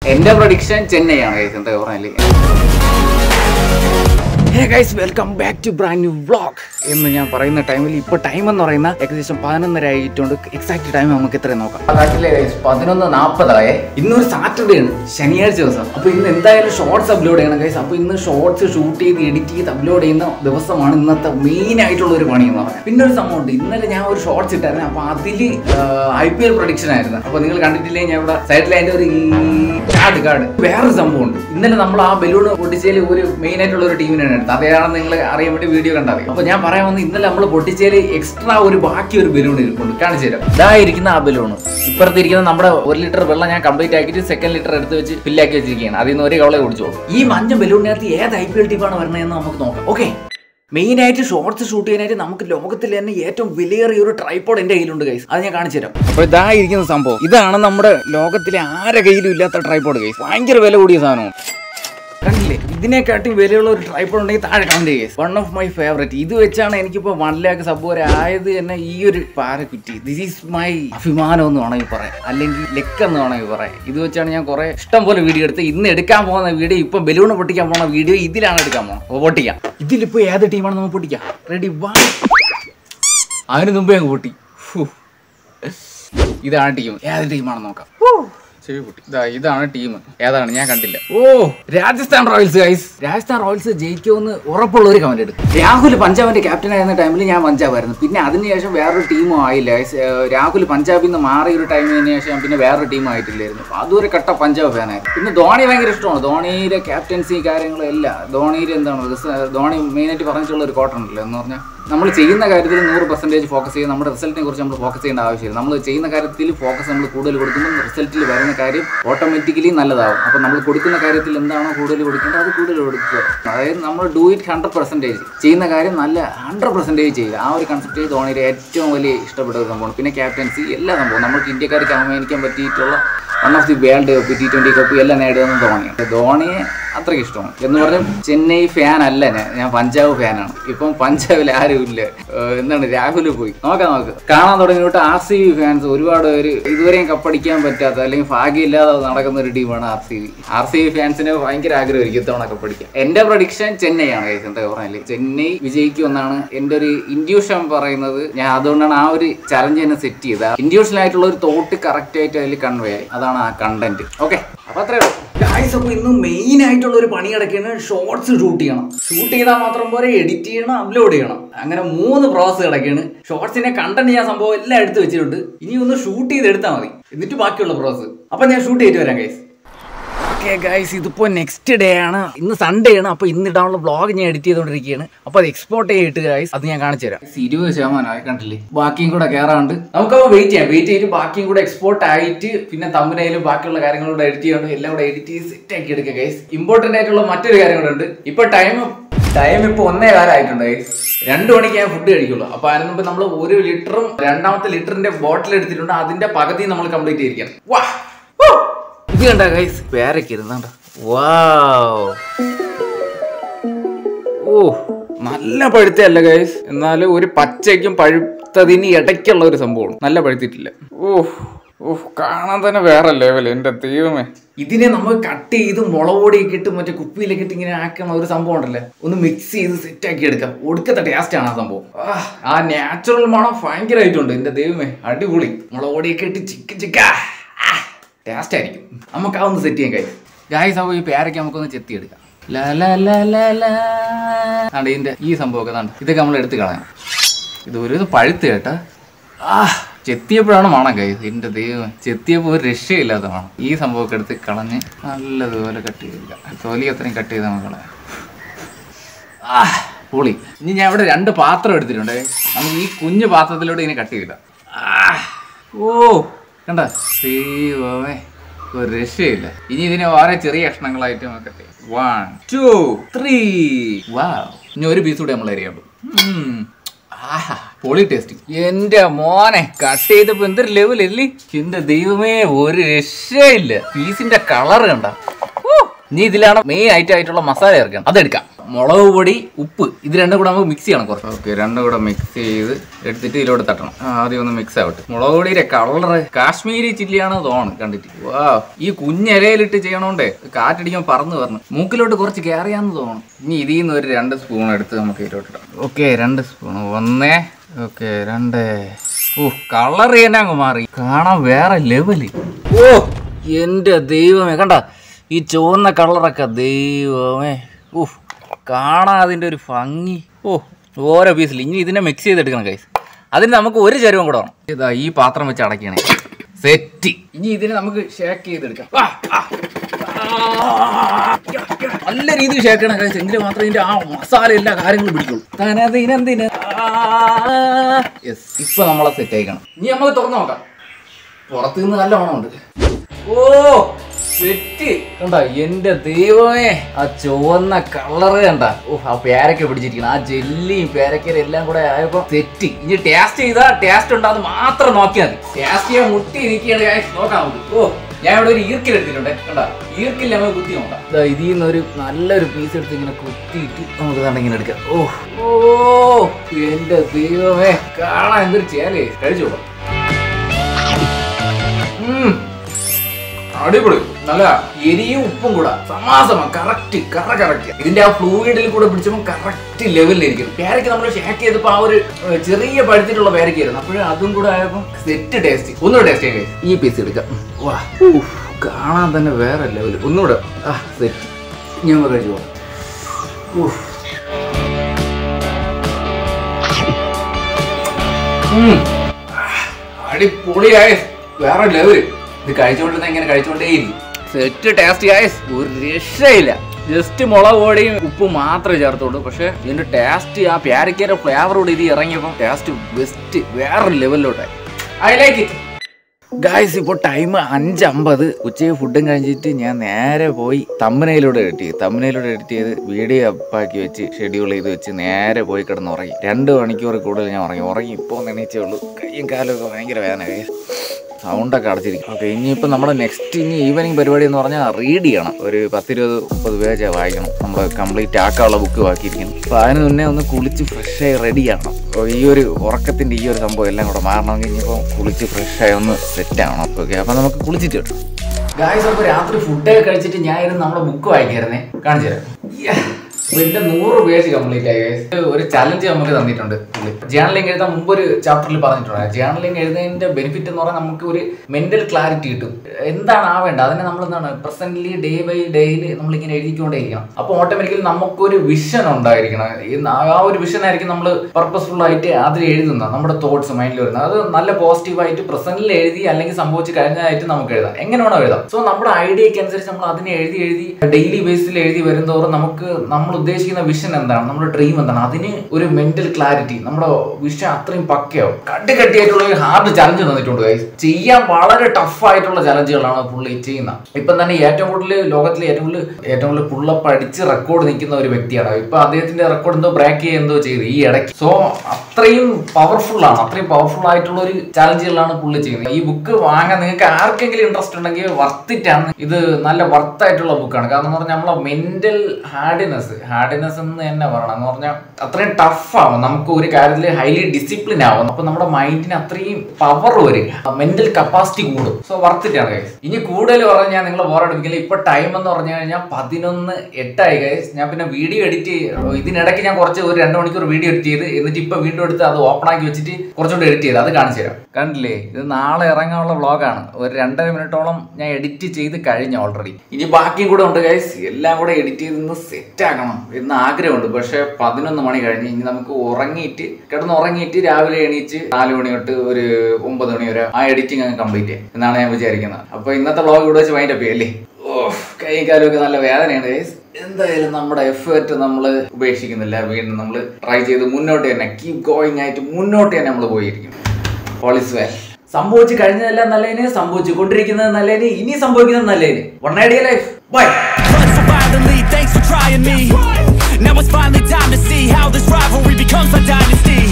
എന്റെ prediction ചെന്നൈയാണ് guys എന്താ പറഞ്ഞാല് hey guys welcome back to brand new vlog എന്ന് ഞാൻ പറയുന്ന ടൈമിൽ ഇപ്പോൾ ടൈം എന്ന് പറയുന്ന ഏകദേശം പതിനൊന്നര ആയിട്ടുണ്ട് എക്സാക്ട് ടൈം നമുക്ക് ഇത്രയും നോക്കാം നാട്ടിലെ ഗൈസ് പതിനൊന്ന് നാൽപ്പതായേ ഇന്നൊരു സാറ്റർഡേ ആണ് ശനിയാഴ്ച ദിവസം അപ്പോൾ ഇന്ന് എന്തായാലും ഷോർട്സ് അപ്ലോഡ് ചെയ്യണം ഗൈസ് അപ്പോൾ ഇന്ന് ഷോർട്സ് ഷൂട്ട് ചെയ്ത് എഡിറ്റ് ചെയ്ത് അപ്ലോഡ് ചെയ്യുന്ന ദിവസമാണ് ഇന്നത്തെ മെയിൻ ആയിട്ടുള്ള ഒരു പണി എന്ന് പറയുന്നത് പിന്നെ ഒരു സംഭവമുണ്ട് ഇന്നലെ ഞാൻ ഒരു ഷോർട്സ് ഇട്ടായിരുന്നു അപ്പോൾ അതിൽ ഐ പി എൽ പ്രൊഡിക്ഷൻ ആയിരുന്നു അപ്പോൾ നിങ്ങൾ കണ്ടിട്ടില്ലേ ഞാൻ ഇവിടെ സൈഡിൽ അതിൻ്റെ ഒരു കാർഡ് കാർഡ് വേറൊരു സംഭവമുണ്ട് ഇന്നലെ നമ്മൾ ആ ബലൂൺ പൊട്ടിച്ചതിൽ ഒരു മെയിൻ ആയിട്ടുള്ള ഒരു ടീമിനാണ് എടുത്തത് അതേതാണെന്ന് നിങ്ങൾ അറിയാൻ വേണ്ടി വീഡിയോ കണ്ടാൽ മതി അപ്പോൾ ഞാൻ പറയാൻ വന്ന് ഇന്നലെ നമ്മൾ പൊട്ടിച്ചതിൽ എക്സ്ട്രാ ഒരു ബാക്കി ഒരു ബലൂൺ ഇരിപ്പുണ്ട് കാണിച്ചു തരാം ഇതായിരിക്കുന്ന ആ ബലൂൺ ഇപ്പുറത്ത് ഇരിക്കുന്ന നമ്മുടെ ഒരു ലിറ്റർ വെള്ളം ഞാൻ കംപ്ലീറ്റ് ആക്കിയിട്ട് സെക്കൻഡ് ലിറ്റർ എടുത്ത് വെച്ച് ഫില്ലാക്കി വെച്ചിരിക്കുകയാണ് അതിൽ നിന്ന് ഒരു കവളെ കുടിച്ചോളൂ ഈ മഞ്ഞ ബലൂണിനകത്ത് ഏത് ഐ പി എൽ ടീമാണ് വരുന്നതെന്ന് നമുക്ക് നോക്കാം ഓക്കെ മെയിൻ ആയിട്ട് ഷോർട്സ് ഷൂട്ട് ചെയ്യാനായിട്ട് നമുക്ക് ലോകത്തിൽ തന്നെ ഏറ്റവും വിലയേറിയ ഒരു ട്രൈപ്പോഡ് എന്റെ കയ്യിലുണ്ട് ഗൈസ് അത് ഞാൻ കാണിച്ചു തരാം അപ്പോൾ ഇതായിരിക്കുന്ന സംഭവം ഇതാണ് നമ്മുടെ ലോകത്തിലെ ആരെ കയ്യിലും ഇല്ലാത്ത ട്രൈപ്പോഡ് ഗൈസ് ഭയങ്കര വില കൂടിയ സാധനമാണ് കണ്ടില്ലേ ഇതിനെക്കാട്ടി വിലയുള്ള ഒരു ട്രൈപ്പോഡ് ഉണ്ടെങ്കിൽ താഴെ കമന്റ് ചെയ്യുക വൺ ഓഫ് മൈ ഫേവറേറ്റ് ഇത് വെച്ചാണ് എനിക്കിപ്പോൾ വൺ ലാക്ക് സബ് വരെ ആയത് തന്നെ ഈ ഒരു പാരക്കുറ്റി ദിസ് ഈസ് മൈ അഭിമാനം എന്ന് വേണമെങ്കിൽ പറയാം അല്ലെങ്കിൽ ലെക്ക് എന്ന് വേണമെങ്കിൽ പറയാം ഇത് വെച്ചാണ് ഞാൻ കുറെ ഇഷ്ടം പോലെ വീഡിയോ എടുത്ത് ഇന്ന് എടുക്കാൻ പോകുന്ന വീഡിയോ ഇപ്പൊ ബലൂൺ പൊട്ടിക്കാൻ പോകുന്ന വീഡിയോ ഇതിലാണ് എടുക്കാൻ പോകുന്നത് അപ്പോൾ പൊട്ടിക്കാം ഇതിലിപ്പോൾ ഏത് ടീമാണ് നമുക്ക് പൊട്ടിക്കാം റെഡി വാ അതിന് മുമ്പേ അങ്ങ് പൊട്ടി ഫു. ഇതാണ് ടീം ഏത് ടീമാണെന്ന് നോക്കാം ചെവി പൊട്ടി ഇതാ ഇതാണ് ടീം ഏതാണ് ഞാൻ കണ്ടില്ല ഓ Rajasthan Royals guys Rajasthan Royals ജയിക്കുമെന്ന് ഉറപ്പുള്ള ഒരു കമന്റ് എടുക്കും രാഹുൽ പഞ്ചാബിന്റെ ക്യാപ്റ്റൻ ആയിരുന്ന ടൈമിൽ ഞാൻ പഞ്ചാബായിരുന്നു പിന്നെ അതിനുശേഷം വേറൊരു ടീമും ആയില്ല guys. ഏർ രാഹുൽ പഞ്ചാബിൽ നിന്ന് മാറിയ ഒരു ടൈമിന് ശേഷം ഞാൻ പിന്നെ വേറൊരു ടീം ആയിട്ടില്ലായിരുന്നു അപ്പൊ അതൊരു കട്ട പഞ്ചാബ് ഫാനായിരുന്നു പിന്നെ ധോണി ഭയങ്കര ഇഷ്ടമാണ് ധോണിയുടെ ക്യാപ്റ്റൻസി കാര്യങ്ങളും എല്ലാം ധോണിയിൽ എന്താണ് റിസ- ധോണി മെയിനായിട്ട് പറഞ്ഞിട്ടുള്ള ഒരു കോട്ടണല്ലോ എന്ന് പറഞ്ഞാൽ നമ്മൾ ചെയ്യുന്ന കാര്യത്തിൽ നൂറ് പെർസെൻറ്റേജ് ഫോക്കസ് ചെയ്യും നമ്മുടെ റിസൾട്ടിനെ കുറിച്ച് നമ്മൾ ഫോക്കസ് ചെയ്യേണ്ട ആവശ്യമില്ല നമ്മൾ ചെയ്യുന്ന കാര്യത്തിൽ ഫോക്കസ് നമ്മൾ കൂടുതൽ കൊടുക്കുമ്പോൾ റിസൾട്ടിൽ വരുന്ന കാര്യം ഓട്ടോമാറ്റിക്കലി നല്ലതാവും അപ്പോൾ നമ്മൾ കൊടുക്കുന്ന കാര്യത്തിൽ എന്താണോ കൂടുതൽ കൊടുക്കേണ്ടത് അത് കൂടുതൽ കൊടുക്കുക അതായത് നമ്മൾ ഡു ഇറ്റ് ഹൺഡ്രഡ് പെർസെൻറ്റേജ് ചെയ്യുന്ന കാര്യം നല്ല ഹൺഡ്രഡ് പെർസെൻറ്റേജ് ചെയ്യുക ആ ഒരു കൺസെപ്റ്റ് ധോണിയുടെ ഏറ്റവും വലിയ ഇഷ്ടപ്പെട്ട ഒരു സംഭവമാണ് പിന്നെ ക്യാപ്റ്റൻസി എല്ലാ സംഭവം നമുക്ക് ഇന്ത്യക്കാർക്ക് അഭിമാനിക്കാൻ പറ്റിയിട്ടുള്ള one of the world cup T twenty cup എല്ലാം നേടുന്നത് ധോണിയാണ് ധോണിയെ അത്രയ്ക്ക് ഇഷ്ടമാണ് എന്ന് പറഞ്ഞാൽ ചെന്നൈ ഫാൻ അല്ല ഞാൻ ഞാൻ പഞ്ചാബ് ഫാനാണ് ഇപ്പം പഞ്ചാബിൽ ആരും ഇല്ല ഏഹ് എന്താണ് രാഹുൽ പോയി നോക്കാം നോക്ക് കാണാൻ തുടങ്ങിയിട്ട് ആർ സി ബി ഫാൻസ് ഒരുപാട് പേര് ഇതുവരെയും കപ്പടിക്കാൻ പറ്റാത്ത അല്ലെങ്കിൽ ഭാഗ്യമില്ലാതെ നടക്കുന്ന ഒരു ടീമാണ് R C B R C B ഫാൻസിന് ഭയങ്കര ആഗ്രഹമായിരിക്കും ഇത്തവണ കപ്പടിക്കാൻ എന്റെ പ്രൊഡിക്ഷൻ ചെന്നൈ ആണ് guys. എന്താ പറഞ്ഞാല് ചെന്നൈ വിജയിക്കുമെന്നാണ് എന്റെ ഒരു ഇൻഡ്യൂഷൻ പറയുന്നത് ഞാൻ അതുകൊണ്ടാണ് ആ ഒരു ചലഞ്ച് തന്നെ സെറ്റ് ചെയ്തത് ഇൻഡ്യൂഷൻ ആയിട്ടുള്ള ഒരു തോട്ട് കറക്റ്റ് ആയിട്ട് അതിൽ കൺവേ ആയി അതാണ് ആ കണ്ടന്റ് ഓക്കെ അപ്പൊ അത്രേ ഉള്ളൂ ഗായ്സ് അപ്പോൾ ഇന്ന് മെയിൻ ആയിട്ടുള്ള ഒരു പണി കിടക്കുകയാണ് ഷോർട്സ് ഷൂട്ട് ചെയ്യണം ഷൂട്ട് ചെയ്താൽ മാത്രം പോരെ എഡിറ്റ് ചെയ്യണം അപ്ലോഡ് ചെയ്യണം അങ്ങനെ മൂന്ന് പ്രോസസ് കിടക്കുകയാണ് ഷോർട്സിന്റെ കണ്ടന്റ് ഞാൻ സംഭവം എല്ലാം എടുത്ത് വെച്ചിട്ടുണ്ട് ഇനി ഒന്ന് ഷൂട്ട് ചെയ്ത് എടുത്താൽ മതി എന്നിട്ട് ബാക്കിയുള്ള പ്രോസസ് അപ്പൊ ഞാൻ ഷൂട്ട് ചെയ്തിട്ട് വരാം ഗൈസ് ഓക്കെ ഗൈസ് ഇതിപ്പോൾ നെക്സ്റ്റ് ഡേ ആണ് ഇന്ന് സൺഡേ ആണ് അപ്പോൾ ഇന്ന് ഇടാനുള്ള വ്ളോഗ് ഞാൻ എഡിറ്റ് ചെയ്തുകൊണ്ടിരിക്കുകയാണ് അപ്പോൾ അത് എക്സ്പോർട്ട് ചെയ്തിട്ട് ഗൈസ് അത് ഞാൻ കാണിച്ചു തരാം ഇരുപത് ശതമാനമായി കണ്ടില്ലേ ബാക്കിയും കൂടെ കയറാണ്ട് നമുക്കപ്പോൾ വെയിറ്റ് ചെയ്യാം വെയിറ്റ് ചെയ്തിട്ട് ബാക്കിയും കൂടെ എക്സ്പോർട്ട് ആയിട്ട് പിന്നെ തമ്മിലും ബാക്കിയുള്ള കാര്യങ്ങളൂടെ എഡിറ്റ് ചെയ്യണം എല്ലാം കൂടെ എഡിറ്റ് ചെയ്ത് സെറ്റ് ആക്കി എടുക്കുക ഗൈസ് ഇമ്പോർട്ടൻ്റ് ആയിട്ടുള്ള മറ്റൊരു കാര്യം കൂടെ ഉണ്ട് ഇപ്പോൾ ടൈം ടൈം ഇപ്പോൾ ഒന്നേ കാലമായിട്ടുണ്ട് ഗൈസ് രണ്ടു മണിക്ക് ഞാൻ ഫുഡ് കഴിക്കുള്ളൂ അപ്പോൾ അതിന് മുമ്പ് നമ്മൾ ഒരു ലിറ്ററും രണ്ടാമത്തെ ലിറ്ററിന്റെ ബോട്ടിൽ എടുത്തിട്ടുണ്ട് അതിന്റെ പകുതി നമ്മൾ കംപ്ലീറ്റ് ചെയ്തിരിക്കണം വാ വൂ! ഇത് കണ്ട ഗൈസ് പേരൊക്കെ ഇരുന്നണ്ട വാവ് ഓ നല്ല പഴുത്തല്ല ഗൈസ് എന്നാലും ഒരു പച്ചയ്ക്കും പഴുത്തതിന് ഇടയ്ക്കുള്ള ഒരു സംഭവമാണ് നല്ല പഴുത്തിട്ടില്ല ഓ ഓ കാണാൻ തന്നെ വേറെ ലെവൽ എന്റെ ദൈവമേ ഇതിനെ നമ്മൾ കട്ട് ചെയ്ത് മുളക് പൊടിയൊക്കെ ഇട്ട് മറ്റേ കുപ്പിയിലൊക്കെ ഇട്ട് ഇങ്ങനെ ആക്കണ ഒരു സംഭവം ഉണ്ടല്ലേ ഒന്ന് മിക്സ് ചെയ്ത് സെറ്റ് ആക്കി എടുക്കാം ഒടുക്കത്തെ ടേസ്റ്റ് ആണ് ആ സംഭവം ആ, ആ നാച്ചുറൽ മണം ഭയങ്കരമായിട്ടുണ്ട് എന്റെ ദൈവമേ അടിപൊളി മുളക് പൊടിയൊക്കെ ഇട്ട് ചിക്ക ചിക്ക ടേസ്റ്റ് ആയിരിക്കും നമുക്ക് അതൊന്ന് സെറ്റ് ചെയ്യാൻ കഴിയും ഗായ്സ് അപ്പോൾ ഈ പേരയ്ക്ക് നമുക്കൊന്ന് ചെത്തിയെടുക്കാം ലാ ലാ ലാ ലാ ലാ. ആണ്ട് ഇതിന്റെ ഈ സംഭവമൊക്കെ ദാണ്ട് ഇതൊക്കെ നമ്മൾ എടുത്ത് കളയാം ഇത് ഒരു ഇത് പഴുത്ത് കേട്ടാ ആ ചെത്തിയപ്പോഴാണ് മണം കൈസ് എന്റെ ദൈവം ചെത്തിയപ്പോൾ ഒരു രക്ഷയില്ലാത്ത മണം ഈ സംഭവമൊക്കെ എടുത്ത് കളഞ്ഞ് നല്ലതുപോലെ കട്ട് ചെയ്തെടുക്കാം തൊലി അത്രയും കട്ട് ചെയ്ത് നമുക്ക് കളയാം ആ പൊളി ഇനി ഞാൻ ഇവിടെ രണ്ട് പാത്രം എടുത്തിട്ടുണ്ട് നമുക്ക് ഈ കുഞ്ഞു പാത്രത്തിലൂടെ ഇങ്ങനെ കട്ട് ചെയ്തിടാം ആ, ഓ കണ്ട ദൈവമേ ഒരു രക്ഷയില്ല ഇനി ഇതിനെ വേറെ ചെറിയ കഷ്ണങ്ങളായിട്ട് നമുക്ക് കട്ട് ചെയ്യാം വൺ ടു ത്രീ വാ ഇനി ഒരു പീസ് കൂടെ നമ്മൾ അറിയാം ആഹാ പൊളി ടേസ്റ്റ് എന്റെ മോനെ കട്ട് ചെയ്തപ്പോ എന്തൊരു ലെവൽ അല്ലേ എന്റെ ദൈവമേ ഒരു രക്ഷയില്ല പീസിന്റെ കളർ കണ്ട ഓ, ഇനി ഇതിലാണ് മെയിൻ ഐറ്റം ആയിട്ടുള്ള മസാല ചേർക്കണം അതെടുക്കാം മുളക് പൊടി ഉപ്പ് ഇത് രണ്ടും കൂടെ നമുക്ക് മിക്സ് ചെയ്യണം കുറച്ച് ഓക്കെ രണ്ടും കൂടെ മിക്സ് ചെയ്ത് എടുത്തിട്ട് ഇതിലോട്ട് തട്ടണം ആ, ആദ്യം ഒന്ന് മിക്സ് ആവട്ടെ മുളക് പൊടിയുടെ കളറ് കാശ്മീരി ചില്ലിയാണെന്ന് തോന്നുന്നു കണ്ടിട്ട് വാ ഈ കുഞ്ഞിരയിലിട്ട് ചെയ്യണോണ്ടേ കാറ്റടിക്കുമ്പോൾ പറന്ന് പറഞ്ഞു മൂക്കിലോട്ട് കുറച്ച് കയറിയാന്ന് തോന്നുന്നു ഇനി ഇതിൽ നിന്ന് ഒരു രണ്ട് സ്പൂൺ എടുത്ത് നമുക്ക് ഇതിലോട്ട് ഇടാം ഓക്കെ രണ്ട് സ്പൂൺ ഒന്നേ ഓക്കെ രണ്ട് ഓ കളർ തന്നെ അങ്ങ് മാറി കാണാൻ വേറെ ലെവല് ഓ എന്റെ ദൈവമേ കണ്ട ഈ ചുവന്ന കളറൊക്കെ ദൈവമേ ഓ കാണാൻ അതിൻ്റെ ഒരു ഭംഗി ഓ ഓരോ പീസിൽ ഇനി ഇതിനെ മിക്സ് ചെയ്തെടുക്കണം കൈസ് അതിന് നമുക്ക് ഒരു ചരുവം കൂടെ വേണം ഇതാ ഈ പാത്രം വെച്ച് അടയ്ക്കണേ സെറ്റ് ഇനി ഇതിനെ നമുക്ക് ഷേക്ക് ചെയ്തെടുക്കാം ആ, ആ. ആ, നല്ല രീതിയിൽ ഷേക്ക് ചെയ്യണം കൈസ് എങ്കിലും മാത്രമേ ഇതിന്റെ ആ മസാല എല്ലാ കാര്യങ്ങളും പിടിക്കുള്ളൂ തനതിനെന്തിന് യെസ് ഇപ്പൊ നമ്മളെ സെറ്റ് ആയിക്കണം ഇനി നമുക്ക് തുറന്നു നോക്കാം പുറത്തു നിന്ന് നല്ല മണമുണ്ട് ഓ സെറ്റ് കണ്ട എന്റെ ദൈവമേ ആ ചുവന്ന കളറ് കണ്ട ഓ ആ പേരക്ക പിടിച്ചിരിക്കണം ആ ജെല്ലിയും പേരക്കയും എല്ലാം കൂടെ ആയപ്പോ സെറ്റ് ഇനി ടേസ്റ്റ് ചെയ്താ ടേസ്റ്റ് ഉണ്ടാന്ന് മാത്രം നോക്കിയാൽ മതി ടേസ്റ്റ് ചെയ്യാൻ മുട്ടി നിൽക്കുകയാണ് guys. നോക്കാം നമുക്ക് ഓ ഞാൻ ഇവിടെ ഒരു ഈർക്കിൽ എടുത്തിട്ടുണ്ട് കണ്ട ഈർക്കിൽ നമുക്ക് കുത്തി നോക്കാം ദാ ഇതിൽ നിന്ന് ഒരു നല്ലൊരു പീസ് എടുത്ത് ഇങ്ങനെ കുത്തിയിട്ട് നമുക്ക് ദാണ്ട ഇങ്ങനെ എടുക്കാം ഓ ഓ എന്റെ ദൈവമേ കാണാൻ എന്തൊരു ചേലേ കഴിച്ചോളാം ഉം. അടിപൊളി നല്ല എരിയും ഉപ്പും കൂടെ സമാസമ കറക്റ്റ് കറ കറക്റ്റ് ഇതിന്റെ ആ ഫ്ലൂയിഡിൽ കൂടെ പിടിച്ചപ്പോൾ കറക്റ്റ് ലെവലിലിരിക്കും പേരയ്ക്ക് നമ്മൾ ഷേക്ക് ചെയ്തപ്പോൾ ആ ഒരു ഏഹ്, ചെറിയ പഴുത്തിട്ടുള്ള പേരയ്ക്കായിരുന്നു അപ്പോഴും അതും കൂടെ ആയപ്പോൾ സെറ്റ് ടേസ്റ്റ് ഒന്നുകൂടെ ടേസ്റ്റ് ചെയ്യാൻ കഴിയും. ഈ പീസ് എടുക്കാം വാ ഊഫ്, കാണാൻ തന്നെ വേറെ ലെവൽ ഒന്നുകൂടെ ആ സെറ്റ് ഞാൻ കഴിച്ചു പോകാം ഊഫ്. ഉം. അടിപൊളിയായ വേറെ ലെവല് ഇത് കഴിച്ചുകൊണ്ടിരുന്ന ഇങ്ങനെ കഴിച്ചുകൊണ്ടേയിരിക്കും സെറ്റ് ടേസ്റ്റ് ആയസ് ഒരു രക്ഷയില്ല ജസ്റ്റ് മുളക് പൊടിയും ഉപ്പും മാത്രമേ ചേർത്തുള്ളൂ പക്ഷെ ഇതിന്റെ ടേസ്റ്റ് ആ പ്യാരക്കേരെ ഫ്ലേവറോട് ഇത് ഇറങ്ങിയപ്പോൾ ടേസ്റ്റ് ബെസ്റ്റ് വേറെ ലെവലിലോട്ടായി ഐ ലൈക്ക് ഇറ്റ് ഗായ്സ് ഇപ്പോൾ ടൈം അഞ്ചമ്പത് ഉച്ചയ്ക്ക് ഫുഡും കഴിഞ്ഞിട്ട് ഞാൻ നേരെ പോയി തമ്മനയിലൂടെ എഡിറ്റ് ചെയ്തു തമ്മനയിലൂടെ എഡിറ്റ് ചെയ്ത് വീഡിയോ അപ്പാക്കി വെച്ച് ഷെഡ്യൂൾ ചെയ്ത് വെച്ച് നേരെ പോയി കിടന്ന് ഉറങ്ങി രണ്ട് മണിക്കൂർ കൂടുതൽ ഞാൻ ഉറങ്ങി ഉറങ്ങി ഇപ്പോൾ ഒന്ന് എണീച്ചേ ഉള്ളൂ കയ്യും കാലമൊക്കെ ഭയങ്കര വേദന കൈ സൗണ്ടൊക്കെ അടച്ചിരിക്കും ഓക്കെ ഇനിയിപ്പോൾ നമ്മുടെ നെക്സ്റ്റ് ഇനി ഈവനിങ് പരിപാടി എന്ന് പറഞ്ഞാൽ റീഡ് ചെയ്യണം ഒരു പത്തിരുപത് മുപ്പത് പേജ് വായിക്കണം നമ്മൾ കംപ്ലീറ്റ് ആക്കാനുള്ള ബുക്ക് ബാക്കിയിരിക്കണം അപ്പോൾ അതിന് മുന്നേ ഒന്ന് കുളിച്ച് ഫ്രഷായി റെഡി ആവണം അപ്പോൾ ഈ ഒരു ഉറക്കത്തിൻ്റെ ഈ ഒരു സംഭവം എല്ലാം കൂടെ മാറണമെങ്കിൽ ഇനിയിപ്പോൾ കുളിച്ച് ഫ്രഷായി ഒന്ന് സെറ്റ് ആവണം ഓക്കെ അപ്പോൾ നമുക്ക് കുളിച്ചിട്ട് കിട്ടും ഗായ്സ് അപ്പോൾ രാത്രി ഫുഡൊക്കെ കഴിച്ചിട്ട് ഞാൻ ഇരുന്ന് നമ്മുടെ ബുക്ക് വായിക്കായിരുന്നേ കാണിച്ചു തരാം Yeah. അപ്പൊ എന്റെ നൂറ് പേജ് കംപ്ലീറ്റ് ആയി guys. ഒരു ചലഞ്ച് നമുക്ക് തന്നിട്ടുണ്ട് ജേണലിംഗ് എഴുതാൻ മുമ്പ് ഒരു ചാപ്റ്ററിൽ പറഞ്ഞിട്ടുണ്ട് ജേണലിംഗ് എഴുതുന്നതിന്റെ ബെനിഫിറ്റ് എന്ന് പറഞ്ഞാൽ നമുക്ക് ഒരു മെന്റൽ ക്ലാരിറ്റി കിട്ടും എന്താണ് ആവേണ്ടത് അതിനെ നമ്മൾ എന്താണ് പ്രസന്റ്ലി ഡേ ബൈ ഡേയിൽ നമ്മൾ ഇങ്ങനെ എഴുതിക്കൊണ്ടേയിരിക്കണം അപ്പോൾ ഓട്ടോമാറ്റിക്കലി നമുക്കൊരു വിഷൻ ഉണ്ടായിരിക്കണം ഈ ന- ആ ഒരു വിഷൻ ആയിരിക്കും നമ്മൾ പർപ്പസ്ഫുൾ ആയിട്ട് അതിൽ എഴുതുന്നത് നമ്മുടെ തോട്ട്സ് മൈൻഡിൽ വരുന്നത് അത് നല്ല പോസിറ്റീവായിട്ട് പ്രസന്റിൽ എഴുതി അല്ലെങ്കിൽ സംഭവിച്ച് കഴിഞ്ഞതായിട്ട് നമുക്ക് എഴുതാം എങ്ങനെ വേണോ എഴുതാം സോ നമ്മുടെ ഐഡിയക്ക് അനുസരിച്ച് നമ്മൾ അതിനെ എഴുതി എഴുതി ഡെയിലി ബേസിൽ എഴുതി വരുന്നതോറും നമുക്ക് നമ്മൾ ഉദ്ദേശിക്കുന്ന വിഷൻ എന്താണ് നമ്മുടെ ഡ്രീം എന്താണ് അതിന് ഒരു മെന്റൽ ക്ലാരിറ്റി നമ്മുടെ വിഷൻ അത്രയും പക്കയാവും കട്ടി കട്ടിയായിട്ടുള്ള ഒരു ഹാർഡ് ചലഞ്ച് തന്നിട്ടുണ്ട് guys. ചെയ്യാൻ വളരെ ടഫ് ആയിട്ടുള്ള ചലഞ്ചുകളാണ് പുള്ളി ചെയ്യുന്നത് ഇപ്പം തന്നെ ഏറ്റവും കൂടുതൽ ലോകത്തിലെ ഏറ്റവും കൂടുതൽ ഏറ്റവും കൂടുതൽ പുള്ളപ്പ് അടിച്ച് റെക്കോർഡ് നിൽക്കുന്ന ഒരു വ്യക്തിയാണ് ഇപ്പൊ അദ്ദേഹത്തിന്റെ റെക്കോർഡ് എന്തോ ബ്രേക്ക് ചെയ്യുക എന്തോ ചെയ്തു ഈ ഇടയ്ക്ക് സോ അത്രയും പവർഫുൾ ആണ് അത്രയും പവർഫുൾ ആയിട്ടുള്ള ഒരു ചലഞ്ചുകളാണ് പുള്ളി ചെയ്യുന്നത് ഈ ബുക്ക് വാങ്ങാൻ നിങ്ങൾക്ക് ആർക്കെങ്കിലും ഇൻട്രസ്റ്റ് ഉണ്ടെങ്കിൽ വർത്തിറ്റാണ് ഇത് നല്ല വർത്ത് ആയിട്ടുള്ള ബുക്കാണ് കാരണം എന്ന് പറഞ്ഞാൽ നമ്മളെ മെന്റൽ ഹാർഡിനെസ് ഹാർഡിനെസ് എന്ന് തന്നെ പറയണം എന്ന് പറഞ്ഞാൽ അത്രയും ടഫ് ആവും നമുക്ക് ഒരു കാര്യത്തിൽ ഹൈലി ഡിസിപ്ലിൻ ആവും അപ്പൊ നമ്മുടെ മൈൻഡിന് അത്രയും പവർ വരും മെന്റൽ കപ്പാസിറ്റി കൂടും സോ വർത്തിറ്റാണ് ഗൈസ് ഇനി കൂടുതൽ പറഞ്ഞാൽ നിങ്ങൾ ബോറടിപ്പിക്കില്ല ഇപ്പൊ ടൈം എന്ന് പറഞ്ഞു കഴിഞ്ഞാൽ പതിനൊന്ന് എട്ടായി ഗൈസ് ഞാൻ പിന്നെ വീഡിയോ എഡിറ്റ് ഇതിനിടയ്ക്ക് ഞാൻ കുറച്ച് ഒരു രണ്ട് മണിക്കൂർ വീഡിയോ എഡിറ്റ് ചെയ്ത് എന്നിട്ട് ഇപ്പൊ വീണ്ടും എടുത്ത് അത് ഓപ്പൺ ആക്കി വെച്ചിട്ട് കുറച്ചുകൂടി എഡിറ്റ് ചെയ്ത് അത് കാണിച്ചു തരാം കണ്ടില്ലേ ഇത് നാളെ ഇറങ്ങാനുള്ള വ്ളോഗാണ് ഒരു രണ്ടര മിനിറ്റോളം ഞാൻ എഡിറ്റ് ചെയ്ത് കഴിഞ്ഞു ഓൾറെഡി ഇനി ബാക്കിയും കൂടെ ഉണ്ട് ഗൈസ് എല്ലാം കൂടെ എഡിറ്റ് ചെയ്ത് സെറ്റ് ആക്കണം എന്ന് ആഗ്രഹമുണ്ട് പക്ഷെ പതിനൊന്ന് മണി കഴിഞ്ഞ് ഇനി നമുക്ക് ഉറങ്ങിയിട്ട് കിടന്ന് ഉറങ്ങിയിട്ട് രാവിലെ എണീച്ച് നാല് മണി തൊട്ട് ഒരു ഒമ്പത് മണി വരെ ആ എഡിറ്റിംഗ് അങ്ങ് കംപ്ലീറ്റ് ചെയ്യാം എന്നാണ് ഞാൻ വിചാരിക്കുന്നത് അപ്പൊ ഇന്നത്തെ വ്ളോഗ് ഇവിടെ വെച്ച് വൈൻഡപ്പ് ചെയ്യല്ലേ ഓ കൈ കാലമൊക്കെ നല്ല വേദനയാണ് ഗൈസ് എന്തായാലും നമ്മുടെ എഫേർട്ട് നമ്മൾ ഉപേക്ഷിക്കുന്നില്ല വീണ്ടും നമ്മൾ ട്രൈ ചെയ്ത് മുന്നോട്ട് തന്നെ കീപ് ഗോയിങ് ആയിട്ട് മുന്നോട്ട് തന്നെ നമ്മൾ പോയിരിക്കും All is well. സംഭവിച്ചു കഴിഞ്ഞതെല്ലാം നല്ലതിന് സംഭവിച്ചു കൊണ്ടിരിക്കുന്നത് നല്ലതിന് ഇനി സംഭവിക്കുന്നത് നല്ലതിന് one idea life by Blood so violently, thanks for trying me. Now it's finally time to see how this rivalry becomes a dynasty.